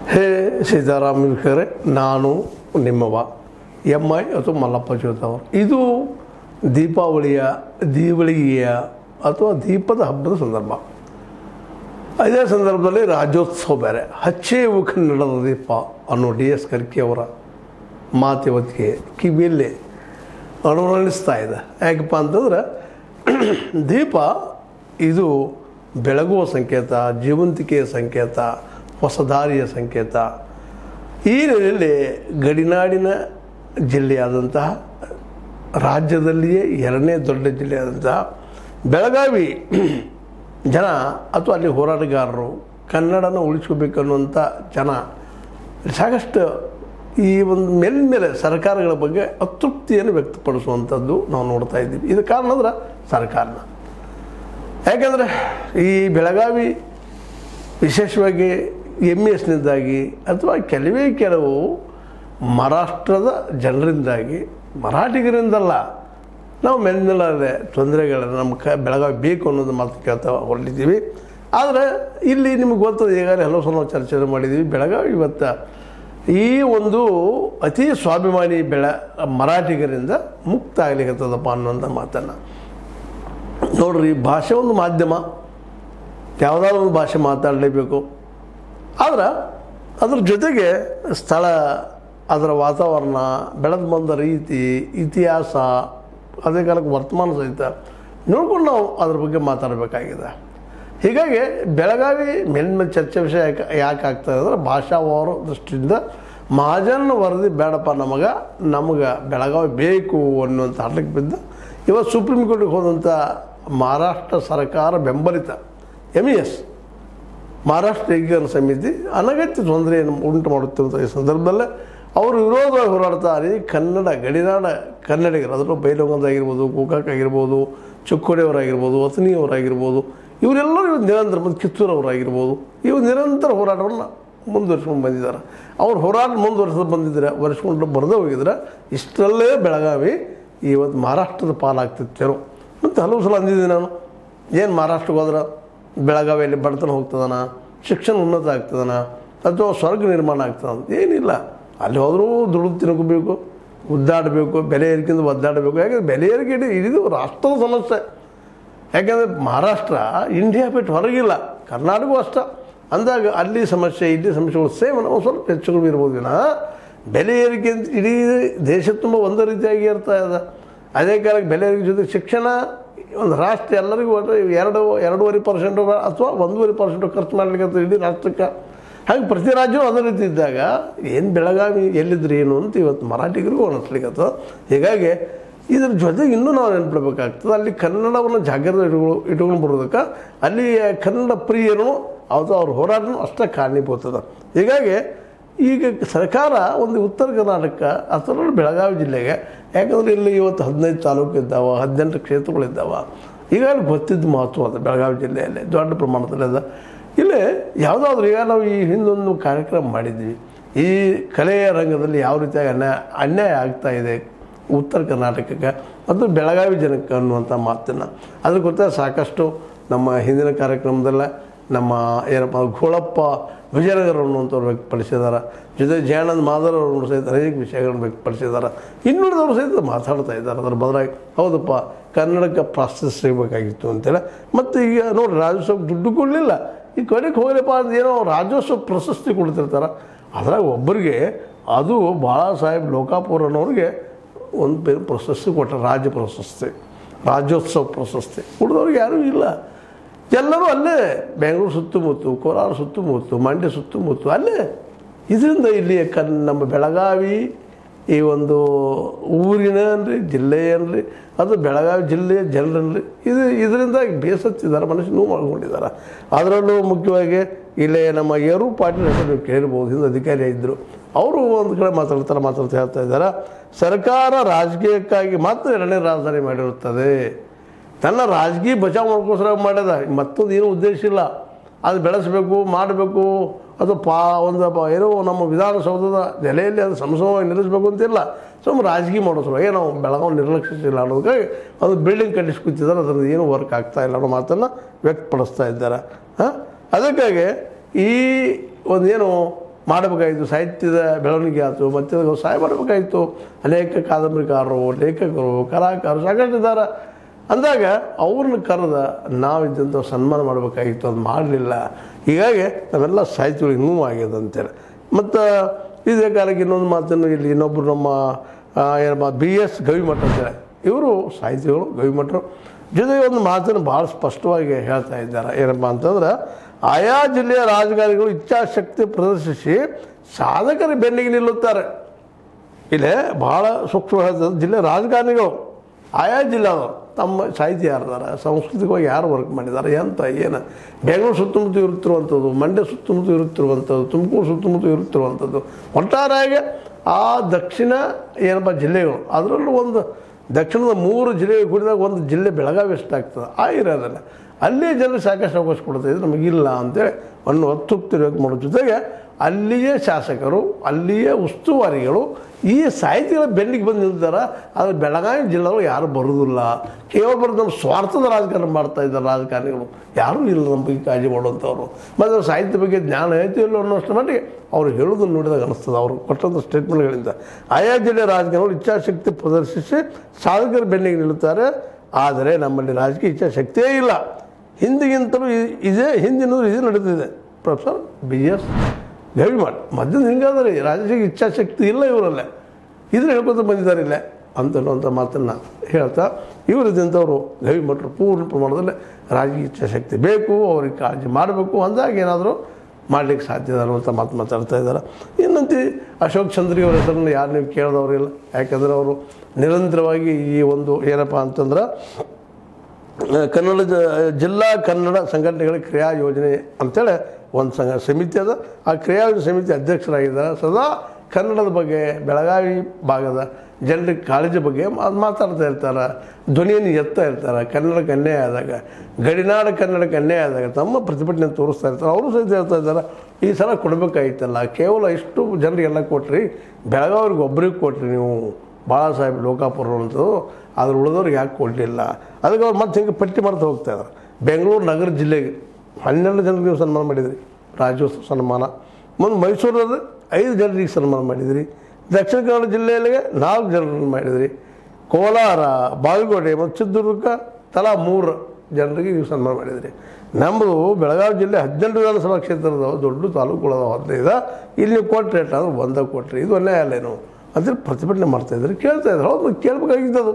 ಹೇ ಸೀತಾರಾಮ್ ವಿಖರೆ ನಾನು ನಿಮ್ಮವ M I ಅಥವಾ ಮಲ್ಲಪ್ಪ ಅವರು ಇದು ದೀಪಾವಳಿಯ ದೀವಳಿಗೆಯ ಅಥವಾ ದೀಪದ ಹಬ್ಬದ ಸಂದರ್ಭ ಇದೇ ಸಂದರ್ಭದಲ್ಲಿ ರಾಜ್ಯೋತ್ಸವ ಬೇರೆ ಹಚ್ಚೇವು ಕನ್ನಡದ ದೀಪ ಅನ್ನೋ ಡಿ ಎಸ್ ಕರ್ಕಿ ಅವರ ಮಾತು ಇವತ್ತಿಗೆ ಕಿವಿಯಲ್ಲಿ ಅನುರಣಿಸ್ತಾ ಇದೆ ಯಾಕಪ್ಪ ಅಂತಂದ್ರೆ ದೀಪ ಇದು ಬೆಳಗುವ ಸಂಕೇತ ಜೀವಂತಿಕೆಯ ಸಂಕೇತ ಹೊಸ ದಾರಿಯ ಸಂಕೇತ ಈ ನಿಟ್ಟಿನಲ್ಲಿ ಗಡಿನಾಡಿನ ಜಿಲ್ಲೆಯಾದಂತಹ ರಾಜ್ಯದಲ್ಲಿಯೇ ಎರಡನೇ ದೊಡ್ಡ ಜಿಲ್ಲೆಯಾದಂತಹ ಬೆಳಗಾವಿ ಜನ ಅಥವಾ ಅಲ್ಲಿ ಹೋರಾಟಗಾರರು ಕನ್ನಡನ ಉಳಿಸ್ಕೋಬೇಕನ್ನುವಂಥ ಜನ ಸಾಕಷ್ಟು ಈ ಒಂದು ಮೇಲ್ಮೇಲೆ ಸರ್ಕಾರಗಳ ಬಗ್ಗೆ ಅತೃಪ್ತಿಯನ್ನು ವ್ಯಕ್ತಪಡಿಸುವಂಥದ್ದು ನಾವು ನೋಡ್ತಾ ಇದ್ದೀವಿ ಇದು ಕಾರಣ ಅಂದ್ರೆ ಸರ್ಕಾರನ ಯಾಕಂದರೆ ಈ ಬೆಳಗಾವಿ ವಿಶೇಷವಾಗಿ ಎಮ್ ಎಸ್ನಿಂದಾಗಿ ಅಥವಾ ಕೆಲವೇ ಕೆಲವು ಮಹಾರಾಷ್ಟ್ರದ ಜನರಿಂದಾಗಿ ಮರಾಠಿಗರಿಂದಲ್ಲ ನಾವು ಮೇಲಿನಲ್ಲದೆ ತೊಂದರೆಗಳನ್ನು ನಮ್ಮ ಕ ಬೆಳಗಾವಿ ಬೇಕು ಅನ್ನೋದು ಮಾತು ಕೇಳ್ತಾ ಹೊರಟಿದ್ದೀವಿ ಆದರೆ ಇಲ್ಲಿ ನಿಮಗೆ ಗೊತ್ತದ ಈಗಾಗಲೇ ಹಲವು ಸಲ ನಾವು ಚರ್ಚೆ ಮಾಡಿದ್ದೀವಿ ಬೆಳಗಾವಿ ಇವತ್ತು ಈ ಒಂದು ಅತಿ ಸ್ವಾಭಿಮಾನಿ ಬೆಳ ಮರಾಠಿಗರಿಂದ ಮುಕ್ತ ಆಗ್ಲಿಕ್ಕತ್ತದಪ್ಪ ಅನ್ನೋಂಥ ಮಾತನ್ನು ನೋಡ್ರಿ ಭಾಷೆ ಒಂದು ಮಾಧ್ಯಮ ಯಾವುದಾದ್ರು ಒಂದು ಭಾಷೆ ಮಾತಾಡಲೇಬೇಕು ಆದ್ರೆ ಅದ್ರ ಜೊತೆಗೆ ಸ್ಥಳ ಅದರ ವಾತಾವರಣ ಬೆಳೆದು ಬಂದ ರೀತಿ ಇತಿಹಾಸ ಅದೇ ಕಾಲಕ್ಕೆ ವರ್ತಮಾನ ಸಹಿತ ನೋಡ್ಕೊಂಡು ನಾವು ಅದ್ರ ಬಗ್ಗೆ ಮಾತಾಡಬೇಕಾಗಿದೆ ಹೀಗಾಗಿ ಬೆಳಗಾವಿ ಮೇಲಿನ ಚರ್ಚೆ ವಿಷಯ ಯಾಕೆ ಯಾಕೆ ಆಗ್ತದೆ ಅಂದರೆ ಭಾಷಾವಾರ ದೃಷ್ಟಿಯಿಂದ ಮಹಾಜನ ವರದಿ ಬೇಡಪ್ಪ ನಮಗೆ ನಮಗೆ ಬೆಳಗಾವಿ ಬೇಕು ಅನ್ನುವಂಥ ಹಠಕ್ಕೆ ಬಿದ್ದ ಇವತ್ತು ಸುಪ್ರೀಂ ಕೋರ್ಟಿಗೆ ಹೋದಂಥ ಮಹಾರಾಷ್ಟ್ರ ಸರ್ಕಾರ ಬೆಂಬಲಿತ ಎಮ್ ಇ ಎಸ್ ಮಹಾರಾಷ್ಟ್ರ ಏಕೀಕರಣ ಸಮಿತಿ ಅನಗತ್ಯ ತೊಂದರೆಯನ್ನು ಉಂಟು ಮಾಡುತ್ತಿರುವಂಥ ಈ ಸಂದರ್ಭದಲ್ಲೇ ಅವರು ವಿರೋಧವಾಗಿ ಹೋರಾಡ್ತಾರೆ ಕನ್ನಡ ಗಡಿನಾಡ ಕನ್ನಡಿಗರು ಅದರಲ್ಲೂ ಬೈಲೊಂಗದಾಗಿರ್ಬೋದು ಗೋಕಾಕ್ ಆಗಿರ್ಬೋದು ಚುಕ್ಕೋಡಿಯವರಾಗಿರ್ಬೋದು ವತನಿಯವರಾಗಿರ್ಬೋದು ಇವರೆಲ್ಲರೂ ಇವತ್ತು ನಿರಂತರ ಮತ್ತು ಕಿತ್ತೂರವರಾಗಿರ್ಬೋದು ಇವು ನಿರಂತರ ಹೋರಾಟವನ್ನು ಮುಂದುವರ್ಸ್ಕೊಂಡು ಬಂದಿದ್ದಾರೆ ಅವ್ರು ಹೋರಾಟ ಮುಂದುವರ್ಸ್ಕೊಂಡು ಬಂದಿದ್ದಾರೆ ವರ್ಷಕೊಂಡು ಬರೆದೇ ಹೋಗಿದ್ರೆ ಇಷ್ಟರಲ್ಲೇ ಬೆಳಗಾವಿ ಇವತ್ತು ಮಹಾರಾಷ್ಟ್ರದ ಪಾಲಾಗ್ತಿತ್ತೇನೋ ಮತ್ತು ಹಲವು ಸಲ ಅಂದಿದ್ದೀನಿ ನಾನು ಏನು ಮಹಾರಾಷ್ಟ್ರಕ್ಕೆ ಹೋದ್ರೆ ಬೆಳಗಾವಿಯಲ್ಲಿ ಬಡತನ ಹೋಗ್ತದನ ಶಿಕ್ಷಣ ಉನ್ನತ ಆಗ್ತದನ ಅಥವಾ ಸ್ವರ್ಗ ನಿರ್ಮಾಣ ಆಗ್ತದ ಅಂತ ಏನಿಲ್ಲ ಅಲ್ಲಿ ಹೋದರೂ ದುಡಿದು ತಿನ್ಕೋಬೇಕು ಉದ್ದಾಡಬೇಕು ಬೆಲೆ ಏರಿಕೆಯಿಂದ ಒದ್ದಾಡಬೇಕು ಯಾಕಂದ್ರೆ ಬೆಲೆ ಏರಿಕೆ ಇಡೀ ಇದು ರಾಷ್ಟ್ರದ ಸಮಸ್ಯೆ ಯಾಕಂದರೆ ಮಹಾರಾಷ್ಟ್ರ ಇಂಡಿಯಾ ಬಿಟ್ಟು ಹೊರಗಿಲ್ಲ ಕರ್ನಾಟಕವೂ ಅಷ್ಟ ಅಂದಾಗ ಅಲ್ಲಿ ಸಮಸ್ಯೆ ಇಲ್ಲಿ ಸಮಸ್ಯೆಗಳು ಸೇಮ್ ನಾವು ಸ್ವಲ್ಪ ಹೆಚ್ಚುಗಳು ಇರ್ಬೋದು ವಿನಃ ಬೆಲೆ ಏರಿಕೆ ಅಂತ ಇಡೀ ದೇಶ ತುಂಬ ಒಂದೇ ರೀತಿಯಾಗಿ ಇರ್ತಾ ಇದೆ ಅದೇ ಕಾಲಕ್ಕೆ ಬೆಲೆ ಏರಿಕೆ ಜೊತೆ ಶಿಕ್ಷಣ ಒಂದು ರಾಷ್ಟ್ರ ಎಲ್ಲರಿಗೂ ಒಟ್ಟು ಎರಡು ಎರಡೂವರೆ ಪರ್ಸೆಂಟು ಅಥವಾ ಒಂದೂವರೆ ಪರ್ಸೆಂಟು ಖರ್ಚು ಮಾಡ್ಲಿಕ್ಕೆ ಇಡೀ ರಾಷ್ಟ್ರಕ್ಕೆ ಹಾಗೆ ಪ್ರತಿ ರಾಜ್ಯವು ಅದೇ ರೀತಿ ಇದ್ದಾಗ ಏನು ಬೆಳಗಾವಿ ಎಲ್ಲಿದ್ರಿ ಏನು ಅಂತ ಇವತ್ತು ಮರಾಠಿಗರಿಗೂ ಅನ್ನಿಸ್ಲಿಕ್ಕತ್ತ ಹೀಗಾಗಿ ಇದ್ರ ಜೊತೆಗೆ ಇನ್ನೂ ನಾವು ನೆನ್ಪಿಡ್ಬೇಕಾಗ್ತದೆ ಅಲ್ಲಿ ಕನ್ನಡವನ್ನು ಜಾಗ್ರತೆ ಇಟ್ಕೊಂಡು ಇಟ್ಕೊಂಡು ಬರೋದಕ್ಕೆ ಅಲ್ಲಿ ಕನ್ನಡ ಪ್ರಿಯರು ಅವತ್ತು ಅವ್ರ ಹೋರಾಟನೂ ಅಷ್ಟೇ ಕಾರಣೀಭೂತದ ಹೀಗಾಗಿ ಈಗ ಸರ್ಕಾರ ಒಂದು ಉತ್ತರ ಕರ್ನಾಟಕ ಅದರಲ್ಲೂ ಬೆಳಗಾವಿ ಜಿಲ್ಲೆಗೆ ಯಾಕಂದರೆ ಇಲ್ಲಿ ಇವತ್ತು ಹದಿನೈದು ತಾಲೂಕು ಇದ್ದಾವೆ ಹದಿನೆಂಟು ಕ್ಷೇತ್ರಗಳಿದ್ದಾವ ಈಗಾಗಲೇ ಗೊತ್ತಿದ್ದು ಮಹತ್ವ ಅದು ಬೆಳಗಾವಿ ಜಿಲ್ಲೆಯಲ್ಲಿ ದೊಡ್ಡ ಪ್ರಮಾಣದಲ್ಲಿ ಅದ ಇಲ್ಲಿ ಯಾವುದಾದ್ರೂ ಈಗ ನಾವು ಈ ಹಿಂದೊಂದು ಕಾರ್ಯಕ್ರಮ ಮಾಡಿದ್ವಿ ಈ ಕಲೆಯ ರಂಗದಲ್ಲಿ ಯಾವ ರೀತಿಯಾಗಿ ಅನ್ಯಾಯ ಅನ್ಯಾಯ ಆಗ್ತಾ ಇದೆ ಉತ್ತರ ಕರ್ನಾಟಕಕ್ಕೆ ಮತ್ತು ಬೆಳಗಾವಿ ಜನಕ್ಕೆ ಅನ್ನುವಂಥ ಮಾತನ್ನು ಅದ್ರ ಗೊತ್ತ ಸಾಕಷ್ಟು ನಮ್ಮ ಹಿಂದಿನ ಕಾರ್ಯಕ್ರಮದಲ್ಲೇ ನಮ್ಮ ಏನಪ್ಪ ಘೋಳಪ್ಪ ವಿಜಯನಗರ ಅನ್ನುವಂಥವ್ರು ವ್ಯಕ್ತಪಡಿಸಿದ್ದಾರೆ ಜೊತೆ ಜಯಾನಂದ್ ಮಾಧರ್ ಅವರು ಸಹಿತ ಅನೇಕ ವಿಷಯಗಳನ್ನು ವ್ಯಕ್ತಪಡಿಸಿದ್ದಾರೆ ಇನ್ನುಳಿದವರು ಸಹಿತ ಮಾತಾಡ್ತಾ ಇದ್ದಾರೆ ಅದರ ಬದಲಾಗಿ ಹೌದಪ್ಪ ಕನ್ನಡಕ್ಕೆ ಪ್ರಾಶಸ್ತ್ಯ ಸಿಗಬೇಕಾಗಿತ್ತು ಅಂತೇಳಿ ಮತ್ತು ಈಗ ನೋಡಿ ರಾಜ್ಯೋತ್ಸವ ದುಡ್ಡು ಕೊಡಲಿಲ್ಲ ಈ ಕಡೆಗೆ ಹೋಗ್ಲಪ್ಪ ಅಂತ ಏನೋ ರಾಜ್ಯೋತ್ಸವ ಪ್ರಶಸ್ತಿ ಕೊಡ್ತಿರ್ತಾರೆ ಅದ್ರಾಗ ಒಬ್ಬರಿಗೆ ಅದು ಬಾಳಾ ಸಾಹೇಬ್ ಲೋಕಾಪುರನವ್ರಿಗೆ ಒಂದು ಬೇರೆ ಪ್ರಶಸ್ತಿ ಕೊಟ್ಟರು ರಾಜ್ಯ ಪ್ರಶಸ್ತಿ ರಾಜ್ಯೋತ್ಸವ ಪ್ರಶಸ್ತಿ ಉಳಿದವ್ರಿಗೆ ಯಾರೂ ಇಲ್ಲ ಎಲ್ಲರೂ ಅಲ್ಲೇ ಬೆಂಗಳೂರು ಸುತ್ತಮುತ್ತ ಕೋಲಾರ ಸುತ್ತಮುತ್ತ ಮಂಡ್ಯ ಸುತ್ತಮುತ್ತ ಅಲ್ಲೇ ಇದರಿಂದ ಇಲ್ಲಿ ಕನ್ ನಮ್ಮ ಬೆಳಗಾವಿ ಈ ಒಂದು ಊರಿನ ಅನ್ರಿ ಜಿಲ್ಲೆ ಅನ್ರಿ ಅದು ಬೆಳಗಾವಿ ಜಿಲ್ಲೆಯ ಜನರನ್ರಿ ಇದು ಇದರಿಂದ ಬೇಸತ್ತಿದ್ದಾರೆ ಮನಸ್ಸು ನೋವು ಮಾಡ್ಕೊಂಡಿದ್ದಾರೆ ಅದರಲ್ಲೂ ಮುಖ್ಯವಾಗಿ ಇಲ್ಲೇ ನಮ್ಮ ಯರು ಪಾಟೀಲ್ ಹೆಸರು ನೀವು ಕೇಳಿರ್ಬೋದು ಹಿಂದೆ ಅಧಿಕಾರಿ ಇದ್ದರು ಅವರು ಒಂದು ಕಡೆ ಮಾತಾಡ್ತಾರೆ ಮಾತಾಡ್ತಾ ಹೇಳ್ತಾ ಇದ್ದಾರೆ ಸರ್ಕಾರ ರಾಜಕೀಯಕ್ಕಾಗಿ ಮಾತ್ರ ಎರಡನೇ ರಾಜಧಾನಿ ಮಾಡಿರುತ್ತದೆ ತನ್ನ ರಾಜಕೀಯ ಬಚಾವ್ ಮಾಡ್ಕೋಸ್ಕರ ಮಾಡ್ಯದ ಮತ್ತೊಂದು ಏನೂ ಉದ್ದೇಶ ಇಲ್ಲ ಅದು ಬೆಳೆಸಬೇಕು ಮಾಡಬೇಕು ಅದು ಪಾ ಒಂದು ಪ- ಏನೋ ನಮ್ಮ ವಿಧಾನಸೌಧದ ನೆಲೆಯಲ್ಲಿ ಅದು ಸಂಸದವಾಗಿ ನಿಲ್ಲಿಸಬೇಕು ಅಂತಿಲ್ಲ ಸುಮ್ಮ ರಾಜಕೀಯ ಮಾಡೋ ಸಲುವಾಗಿ ನಾವು ಬೆಳಗಾವಿ ನಿರ್ಲಕ್ಷಿಸಿಲ್ಲ ಅನ್ನೋದಕ್ಕಾಗಿ ಅದು ಬಿಲ್ಡಿಂಗ್ ಕಟ್ಟಿಸಿ ಕೂತಿದ್ದಾರೆ ಅದರದ್ದು ಏನೂ ವರ್ಕ್ ಆಗ್ತಾ ಇಲ್ಲ ಅನ್ನೋ ಮಾತನ್ನು ವ್ಯಕ್ತಪಡಿಸ್ತಾ ಇದ್ದಾರೆ ಹಾಂ ಅದಕ್ಕಾಗಿ ಈ ಒಂದೇನು ಮಾಡಬೇಕಾಯಿತು ಸಾಹಿತ್ಯದ ಬೆಳವಣಿಗೆ ಆಯಿತು ಮತ್ತು ಅದಕ್ಕೆ ಸಹಾಯ ಮಾಡಬೇಕಾಯಿತು ಅನೇಕ ಕಾದಂಬರಿಕಾರರು ಲೇಖಕರು ಕಲಾಕಾರರು ಸಾಕಷ್ಟು ಇದ್ದಾರೆ ಅಂದಾಗ ಅವ್ರನ್ನ ಕರೆದ ನಾವಿದ್ದಂಥ ಸನ್ಮಾನ ಮಾಡಬೇಕಾಗಿತ್ತು ಅದು ಮಾಡಲಿಲ್ಲ ಹೀಗಾಗಿ ನಾವೆಲ್ಲ ಸಾಹಿತ್ಯಗಳಿಗೆ ನೋವು ಆಗ್ಯದ ಅಂತೇಳಿ ಮತ್ತು ಇದೇ ಕಾಲಕ್ಕೆ ಇನ್ನೊಂದು ಮಾತನ್ನು ಇಲ್ಲಿ ಇನ್ನೊಬ್ಬರು ನಮ್ಮ ಆ, ಏನಪ್ಪ ಬಿ ಎಸ್ ಗವಿಮಠ ಅಂತೇಳಿ ಇವರು ಸಾಹಿತಿಗಳು ಗವಿಮಠರು ಜೊತೆಗೆ ಒಂದು ಮಾತನ್ನು ಭಾಳ ಸ್ಪಷ್ಟವಾಗಿ ಹೇಳ್ತಾ ಇದ್ದಾರೆ ಏನಪ್ಪ ಅಂತಂದ್ರೆ ಆಯಾ ಜಿಲ್ಲೆಯ ರಾಜಕಾರಣಿಗಳು ಇಚ್ಛಾಶಕ್ತಿ ಪ್ರದರ್ಶಿಸಿ ಸಾಧಕರ ಬೆನ್ನಿಗೆ ನಿಲ್ಲುತ್ತಾರೆ ಇಲ್ಲೇ ಭಾಳ ಸೂಕ್ಷ್ಮ ಹೇಳ್ತದೆ ಜಿಲ್ಲೆ ರಾಜಕಾರಣಿಗಳು ಆಯಾ ಜಿಲ್ಲಾದವರು ತಮ್ಮ ಸಾಹಿತ್ಯ ಯಾರಿದ್ದಾರೆ ಸಾಂಸ್ಕೃತಿಕವಾಗಿ ಯಾರು ವರ್ಕ್ ಮಾಡಿದ್ದಾರೆ ಎಂತ ಏನು ಬೆಂಗಳೂರು ಸುತ್ತಮುತ್ತ ಇರುತ್ತಿರುವಂಥದ್ದು ಮಂಡ್ಯ ಸುತ್ತಮುತ್ತ ಇರುತ್ತಿರುವಂಥದ್ದು ತುಮಕೂರು ಸುತ್ತಮುತ್ತ ಇರುತ್ತಿರುವಂಥದ್ದು ಒಟ್ಟಾರೆಯಾಗಿ ಆ ದಕ್ಷಿಣ ಏನಪ್ಪ ಜಿಲ್ಲೆಗಳು ಅದರಲ್ಲೂ ಒಂದು ದಕ್ಷಿಣದ ಮೂರು ಜಿಲ್ಲೆಗಳು ಕೂಡಿದಾಗ ಒಂದು ಜಿಲ್ಲೆ ಬೆಳಗಾವಿ ಎಷ್ಟಾಗ್ತದೆ ಆ ಇರೋದಲ್ಲ ಅಲ್ಲೇ ಜನರು ಸಾಕಷ್ಟು ಅವಕಾಶ ಕೊಡ್ತಾ ಇದ್ರು ನಮಗಿಲ್ಲ ಅಂತೇಳಿ ಒಂದು ಅತೃಪ್ತಿ ವ್ಯಕ್ತ ಮಾಡೋ ಜೊತೆಗೆ ಅಲ್ಲಿಯೇ ಶಾಸಕರು ಅಲ್ಲಿಯೇ ಉಸ್ತುವಾರಿಗಳು ಈ ಸಾಹಿತಿಗಳ ಬೆನ್ನಿಗೆ ಬಂದು ನಿಲ್ತಾರೆ ಆದರೆ ಬೆಳಗಾವಿ ಜಿಲ್ಲೆಗಳು ಯಾರು ಬರೋದಿಲ್ಲ ಕೇವಲ ಬರೋದು ನಮ್ಮ ಸ್ವಾರ್ಥದ ರಾಜಕಾರಣ ಮಾಡ್ತಾ ಇದ್ದಾರೆ ರಾಜಕಾರಣಿಗಳು ಯಾರೂ ಇಲ್ಲ ನಮ್ಮ ಬಗ್ಗೆ ಕಾಳಜಿ ಮಾಡುವಂಥವ್ರು ಮತ್ತು ಸಾಹಿತ್ಯ ಬಗ್ಗೆ ಜ್ಞಾನ ಐತಿ ಇಲ್ಲ ಅನ್ನೋಷ್ಟು ಮಟ್ಟಿಗೆ ಅವ್ರು ಹೇಳೋದನ್ನು ನೋಡಿದಾಗ ಅನಿಸ್ತದೆ ಅವರು ಕೊಟ್ಟಂಥ ಸ್ಟೇಟ್ಮೆಂಟ್ಗಳಿಂದ ಆಯಾ ಜಿಲ್ಲೆಯ ರಾಜಕಾರಣಿಗಳು ಇಚ್ಛಾಶಕ್ತಿ ಪ್ರದರ್ಶಿಸಿ ಸಾಧಕರ ಬೆನ್ನಿಗೆ ನಿಲ್ಲುತ್ತಾರೆ ಆದರೆ ನಮ್ಮಲ್ಲಿ ರಾಜಕೀಯ ಇಚ್ಛಾಶಕ್ತಿಯೇ ಇಲ್ಲ ಹಿಂದಿಗಿಂತಲೂ ಇ- ಇದೇ ಹಿಂದಿನದು ಇದೇ ನಡೀತಿದೆ ಪ್ರೊಫೆಸರ್ ಬಿ ಎಸ್ ಗವಿಮಠ ಮಧ್ಯದ ಹಿಂಗಾದ್ರೆ ರಾಜಕೀಯ ಇಚ್ಛಾಶಕ್ತಿ ಇಲ್ಲ ಇವರಲ್ಲೇ ಇದನ್ನ ಹೇಳ್ಕೊತ ಬಂದಿದ್ದಾರೆ ಇಲ್ಲೇ ಅಂತನ್ನುವಂಥ ಮಾತನ್ನು ಹೇಳ್ತಾ ಇವರಿದ್ದಂಥವ್ರು ಗವಿಮಠರು ಪೂರ್ಣ ಪ್ರಮಾಣದಲ್ಲಿ ರಾಜಕೀಯ ಇಚ್ಛಾಶಕ್ತಿ ಬೇಕು ಅವ್ರಿಗೆ ಕಾಳಜಿ ಮಾಡಬೇಕು ಅಂದಾಗ ಏನಾದರೂ ಮಾಡಲಿಕ್ಕೆ ಸಾಧ್ಯ ಇದೆ ಅನ್ನುವಂಥ ಮಾತು ಮಾತಾಡ್ತಾ ಇದ್ದಾರೆ ಇನ್ನಂತೆ ಅಶೋಕ್ ಚಂದ್ರಿ ಅವರ ಹೆಸರನ್ನು ಯಾರು ನೀವು ಕೇಳಿದವರಿಲ್ಲ ಯಾಕಂದರೆ ಅವರು ನಿರಂತರವಾಗಿ ಈ ಒಂದು ಏನಪ್ಪ ಅಂತಂದ್ರೆ ಕನ್ನಡ ಜ- ಜಿಲ್ಲಾ ಕನ್ನಡ ಸಂಘಟನೆಗಳ ಕ್ರಿಯಾ ಯೋಜನೆ ಅಂತೇಳಿ ಒಂದು ಸಂಘ ಸಮಿತಿ ಅದ ಆ ಕ್ರಿಯಾ ಯೋಜನೆ ಸಮಿತಿ ಅಧ್ಯಕ್ಷರಾಗಿದ್ದಾರೆ ಸದಾ ಕನ್ನಡದ ಬಗ್ಗೆ ಬೆಳಗಾವಿ ಭಾಗದ ಜನರಿಗೆ ಕಾಳಜಿ ಬಗ್ಗೆ ಅದು ಮಾತಾಡ್ತಾ ಇರ್ತಾರೆ ಧ್ವನಿಯನ್ನು ಎತ್ತಾ ಇರ್ತಾರೆ ಕನ್ನಡಕ್ಕೆ ಅನ್ಯಾಯ ಆದಾಗ ಗಡಿನಾಡ ಕನ್ನಡಕ್ಕೆ ಅನ್ಯಾಯ ಆದಾಗ ತಮ್ಮ ಪ್ರತಿಭಟನೆ ತೋರಿಸ್ತಾ ಇರ್ತಾರೆ ಅವರು ಸಹಿತ ಹೇಳ್ತಾ ಇದ್ದಾರೆ ಈ ಸಲ ಕೊಡಬೇಕಾಗಿತ್ತಲ್ಲ ಕೇವಲ ಇಷ್ಟು ಜನರಿಗೆಲ್ಲ ಕೊಟ್ರಿ ಬೆಳಗಾವಿಗೆ ಒಬ್ಬರಿಗೆ ಕೊಟ್ರಿ ನೀವು ಬಾಳಾ ಸಾಹೇಬ್ ಲೋಕಾಪುರ ಅಂತದ್ದು ಅದ್ರ ಉಳಿದವ್ರಿಗೆ ಯಾಕೆ ಕೊಡಲಿಲ್ಲ ಅದಕ್ಕೆ ಅವ್ರು ಮತ್ತೆ ಹಿಂಗೆ ಪಟ್ಟಿ ಮಾಡ್ತಾ ಹೋಗ್ತಾ ಇದ್ದಾರೆ ಬೆಂಗಳೂರು ನಗರ ಜಿಲ್ಲೆಗೆ ಹನ್ನೆರಡು ಜನರಿಗೆ ನೀವು ಸನ್ಮಾನ ಮಾಡಿದ್ರಿ ರಾಜ್ಯೋತ್ಸವ ಸನ್ಮಾನ ಮುಂದೆ ಮೈಸೂರಲ್ಲಿ ಐದು ಜನರಿಗೆ ಸನ್ಮಾನ ಮಾಡಿದ್ರಿ ದಕ್ಷಿಣ ಕನ್ನಡ ಜಿಲ್ಲೆಯಲ್ಲಿ ನಾಲ್ಕು ಜನರನ್ನು ಮಾಡಿದ್ರಿ ಕೋಲಾರ ಬಾಗಲಕೋಟೆ ಮತ್ತು ಚಿತ್ರದುರ್ಗ ತಲಾ ಮೂರು ಜನರಿಗೆ ನೀವು ಸನ್ಮಾನ ಮಾಡಿದ್ರಿ ನಮ್ಮದು ಬೆಳಗಾವಿ ಜಿಲ್ಲೆ ಹದಿನೆಂಟು ವಿಧಾನಸಭಾ ಕ್ಷೇತ್ರದ ದೊಡ್ಡ ತಾಲೂಕುಗಳದ ಹದಿನೈದು ಇಲ್ಲಿ ನೀವು ಕೊಟ್ಟರೆ ಎಷ್ಟಾದ್ರೂ ಒಂದ ಕೊಟ್ರಿ ಇದು ಅನ್ಯಾಯ ಅಲ್ಲೇನು ಅಂದ್ರೆ ಪ್ರತಿಭಟನೆ ಮಾಡ್ತಾಯಿದ್ರು ಕೇಳ್ತಾ ಇದ್ರು ಹೌದು ಕೇಳಬೇಕಾಗಿದ್ದದು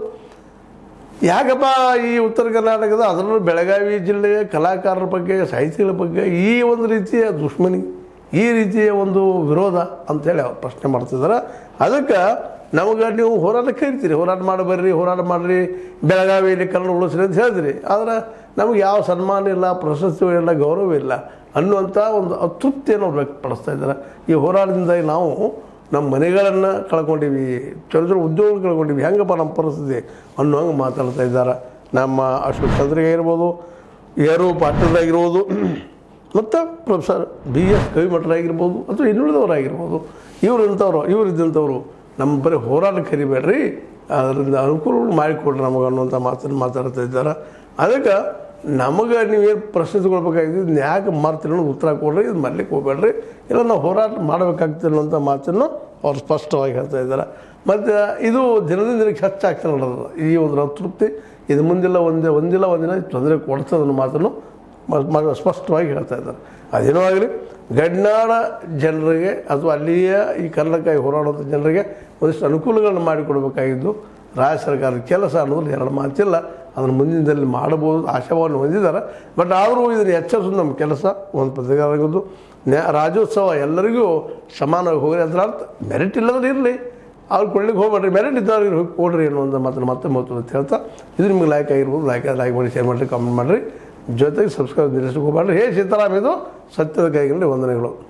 ಯಾಕಪ್ಪ ಈ ಉತ್ತರ ಕರ್ನಾಟಕದ ಅದರಲ್ಲೂ ಬೆಳಗಾವಿ ಜಿಲ್ಲೆಯ ಕಲಾಕಾರರ ಬಗ್ಗೆ ಸಾಹಿತಿಗಳ ಬಗ್ಗೆ ಈ ಒಂದು ರೀತಿಯ ದುಶ್ಮನಿ ಈ ರೀತಿಯ ಒಂದು ವಿರೋಧ ಅಂತೇಳಿ ಅವ್ರು ಪ್ರಶ್ನೆ ಮಾಡ್ತಿದ್ದಾರೆ ಅದಕ್ಕೆ ನಮಗೆ ನೀವು ಹೋರಾಟ ಕರಿತೀರಿ ಹೋರಾಟ ಮಾಡಿ ಬರ್ರಿ ಹೋರಾಟ ಮಾಡಿರಿ ಬೆಳಗಾವಿಯಲ್ಲಿ ಕನ್ನಡ ಉಳಿಸ್ರಿ ಅಂತ ಹೇಳಿದ್ರಿ ಆದರೆ ನಮಗೆ ಯಾವ ಸನ್ಮಾನ ಇಲ್ಲ ಪ್ರಶಸ್ತಿ ಇಲ್ಲ ಗೌರವ ಇಲ್ಲ ಅನ್ನುವಂಥ ಒಂದು ಅತೃಪ್ತಿಯನ್ನು ಅವ್ರು ವ್ಯಕ್ತಪಡಿಸ್ತಾ ಇದ್ದಾರೆ ಈ ಹೋರಾಟದಿಂದಾಗಿ ನಾವು ನಮ್ಮ ಮನೆಗಳನ್ನು ಕಳ್ಕೊಂಡಿವಿ ಚಲೋ ಚಲೋ ಉದ್ಯೋಗ ಕಳ್ಕೊಂಡಿವಿ ಹೆಂಗಪ್ಪ ನಮ್ಮ ಪರಿಸ್ಥಿತಿ ಅನ್ನೋ ಹಂಗೆ ಮಾತಾಡ್ತಾ ಇದ್ದಾರೆ ನಮ್ಮ ಅಶೋಕ್ ಚಂದ್ರಿಗೆ ಇರ್ಬೋದು ಯಾರು ಪಾಟೀಲ್ರಾಗಿರ್ಬೋದು ಮತ್ತು ಪ್ರೊಫೆಸರ್ ಬಿ ಎಸ್ ಕವಿಮಠರಾಗಿರ್ಬೋದು ಅಥವಾ ಇನ್ನುಳಿದವರಾಗಿರ್ಬೋದು ಇವರು ಇಂಥವ್ರು ಇವರು ಇದ್ದಂಥವ್ರು ನಮ್ಮ ಬರೀ ಹೋರಾಟ ಕರಿಬೇಡ್ರಿ ಅದರಿಂದ ಅನುಕೂಲಗಳು ಮಾಡಿಕೊಡ್ರಿ ನಮಗೆ ಅನ್ನುವಂಥ ಮಾತನ್ನು ಮಾತಾಡ್ತಾ ಇದ್ದಾರೆ ಅದಕ್ಕೆ ನಮಗೆ ನೀವೇನು ಪ್ರಶ್ನೆ ತಗೊಳ್ಬೇಕಾಗಿದ್ದು ಇದನ್ನ ಯಾಕೆ ಮಾಡ್ತೀರಿ ಅನ್ನೋದು ಉತ್ತರ ಕೊಡ್ರಿ ಇದು ಮಾಡ್ಲಿಕ್ಕೆ ಹೋಗ್ಬೇಡ್ರಿ ಇಲ್ಲ ನಾವು ಹೋರಾಟ ಮಾಡಬೇಕಾಗ್ತದೆ ಅನ್ನೋಂಥ ಮಾತನ್ನು ಅವ್ರು ಸ್ಪಷ್ಟವಾಗಿ ಹೇಳ್ತಾ ಇದ್ದಾರೆ ಮತ್ತು ಇದು ದಿನದಿಂದ ದಿನಕ್ಕೆ ಹೆಚ್ಚಾಗ್ತಾ ನೋಡೋದು ಈ ಒಂದು ಅತೃಪ್ತಿ ಇದು ಮುಂದಿಲ್ಲ ಒಂದೇ ಒಂದಿಲ್ಲ ಒಂದಿನ ತೊಂದರೆ ಕೊಡ್ತದೆ ಅನ್ನೋ ಮಾತನ್ನು ಮ- ಮ- ಸ್ಪಷ್ಟವಾಗಿ ಹೇಳ್ತಾ ಇದ್ದಾರೆ ಅದೇನೋ ಆಗಲಿ ಗಡ್ನಾಡ ಜನರಿಗೆ ಅಥವಾ ಅಲ್ಲಿಯ ಈ ಕನ್ನಡಕ್ಕಾಗಿ ಹೋರಾಡುವಂಥ ಜನರಿಗೆ ಒಂದಿಷ್ಟು ಅನುಕೂಲಗಳನ್ನು ಮಾಡಿಕೊಡ್ಬೇಕಾಗಿದ್ದು ರಾಜ್ಯ ಸರ್ಕಾರದ ಕೆಲಸ ಅನ್ನೋದು ಎರಡು ಮಾತಿಲ್ಲ ಅದನ್ನು ಮುಂದಿನದಲ್ಲಿ ಮಾಡಬಹುದು ಆಶಾಭಾವನೆ ಹೊಂದಿದ್ದಾರೆ ಬಟ್ ಆದರೂ ಇದನ್ನು ಎಚ್ಚರಿಸೋದು ನಮ್ಮ ಕೆಲಸ ಒಂದು ಪತ್ರಿಕಾರಾಗಿದ್ದು ನ್ಯಾ ರಾಜ್ಯೋತ್ಸವ ಎಲ್ಲರಿಗೂ ಸಮಾನವಾಗಿ ಹೋಗ್ರಿ ಅದರ ಅರ್ಥ ಮೆರಿಟ್ ಇಲ್ಲದ್ರೆ ಇರಲಿ ಅವ್ರು ಕೊಡ್ಲಿಕ್ಕೆ ಹೋಗ್ಬೇಡ್ರಿ ಮೆರಿಟ್ ಇದ್ದವ್ರಿಗೆ ಹೋಗಿ ಕೊಡ್ರಿ ಅನ್ನುವಂಥ ಮಾತನ್ನು ಮತ್ತೆ ಮಹತ್ವ ಅಂತ ಹೇಳ್ತಾ ಇದು ನಿಮ್ಗೆ ಲೈಕ್ ಆಗಿರ್ಬೋದು ಲೈಕ್ ಲೈಕ್ ಮಾಡಿ ಶೇರ್ ಮಾಡಿರಿ ಕಾಮೆಂಟ್ ಮಾಡಿರಿ ಜೊತೆಗೆ ಸಬ್ಸ್ಕ್ರೈಬ್ ನಿಲ್ಲಿಸಕ್ಕೆ ಹೋಗ್ಬೇಡ್ರಿ ಹೇ ಸೀತಾರಾಮ್ ಇದು ಸತ್ಯದ ಕೈಗಳಲ್ಲಿ ವಂದನೆಗಳು